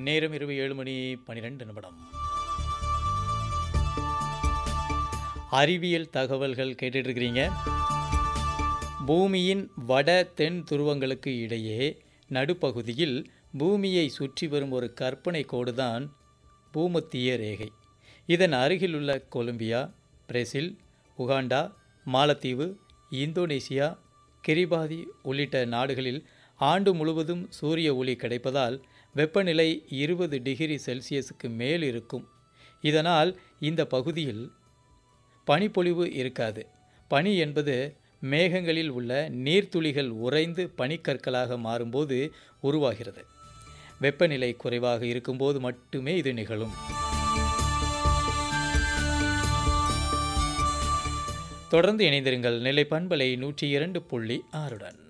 நேரம் இரவு ஏழு மணி பன்னிரெண்டு நிமிடம் அறிவியல் தகவல்கள் கேட்டுட்டு இருக்கிறீங்க பூமியின் வட தென் துருவங்களுக்கு இடையே நடுப்பகுதியில் பூமியை சுற்றி வரும் ஒரு கற்பனை கோடுதான் பூமத்திய ரேகை இதன் அருகிலுள்ள கொலம்பியா பிரேசில் உகாண்டா மாலத்தீவு இந்தோனேசியா கிரிபாதி உள்ளிட்ட நாடுகளில் ஆண்டு முழுவதும் சூரிய ஒளி கிடைப்பதால் வெப்பநிலை இருபது டிகிரி செல்சியஸுக்கு மேல் இருக்கும் இதனால் இந்த பகுதியில் பனிப்பொழிவு இருக்காது பனி என்பது மேகங்களில் உள்ள நீர்த்துளிகள் உறைந்து பனிக்கற்களாக மாறும்போது உருவாகிறது வெப்பநிலை குறைவாக இருக்கும்போது மட்டுமே இது நிகழும் தொடர்ந்து இணைந்திருங்கள் நெல்லை பண்பலை நூற்றி இரண்டு புள்ளி ஆறுடன்